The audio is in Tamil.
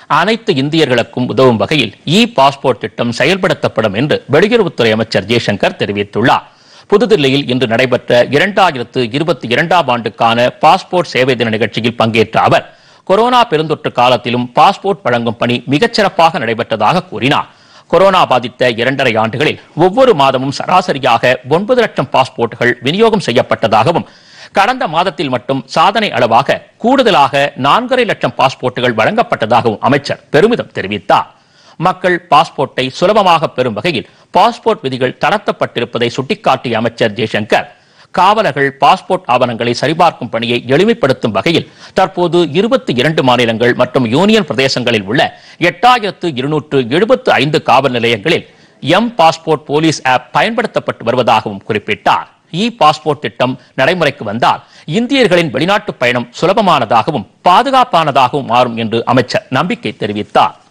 அனைத்து இந்தியர்களுக்கும் உதவும் வகையில் இ பாஸ்போர்ட் திட்டம் செயல்படுத்தப்படும் என்று வெளியுறவுத்துறை அமைச்சர் ஜெய்சங்கர் தெரிவித்துள்ளார் புதுதில்லியில் இன்று நடைபெற்ற இரண்டாயிரத்து இருபத்தி இரண்டாம் ஆண்டுக்கான பாஸ்போர்ட் சேவை தின நிகழ்ச்சியில் பங்கேற்ற அவர் கொரோனா பெருந்தொற்று காலத்திலும் பாஸ்போர்ட் வழங்கும் பணி மிகச்சிறப்பாக நடைபெற்றதாக கூறினார் கொரோனா பாதித்த இரண்டரை ஆண்டுகளில் ஒவ்வொரு மாதமும் சராசரியாக ஒன்பது லட்சம் பாஸ்போர்ட்டுகள் விநியோகம் செய்யப்பட்டதாகவும் கடந்த மாதத்தில் மட்டும் சாதனை அளவாக கூடுதலாக நான்கரை லட்சம் பாஸ்போர்ட்டுகள் வழங்கப்பட்டதாகவும் அமைச்சர் பெருமிதம் தெரிவித்தார் மக்கள் பாஸ்போர்ட்டை சுலபமாக பெறும் வகையில் பாஸ்போர்ட் விதிகள் தளர்த்தப்பட்டிருப்பதை சுட்டிக்காட்டிய அமைச்சர் ஜெய்சங்கர் காவலர்கள் பாஸ்போர்ட் ஆவணங்களை சரிபார்க்கும் பணியை எளிமைப்படுத்தும் வகையில் தற்போது இருபத்தி இரண்டு மாநிலங்கள் மற்றும் யூனியன் பிரதேசங்களில் உள்ள எட்டாயிரத்து இருநூற்று எழுபத்து ஐந்து காவல் நிலையங்களில் எம் பாஸ்போர்ட் போலீஸ் ஆப் பயன்படுத்தப்பட்டு வருவதாகவும் குறிப்பிட்டார் இ பாஸ்போர்ட் திட்டம் நடைமுறைக்கு வந்தால் இந்தியர்களின் வெளிநாட்டு பயணம் சுலபமானதாகவும் பாதுகாப்பானதாகவும் மாறும் என்று அமைச்சர் நம்பிக்கை தெரிவித்தார்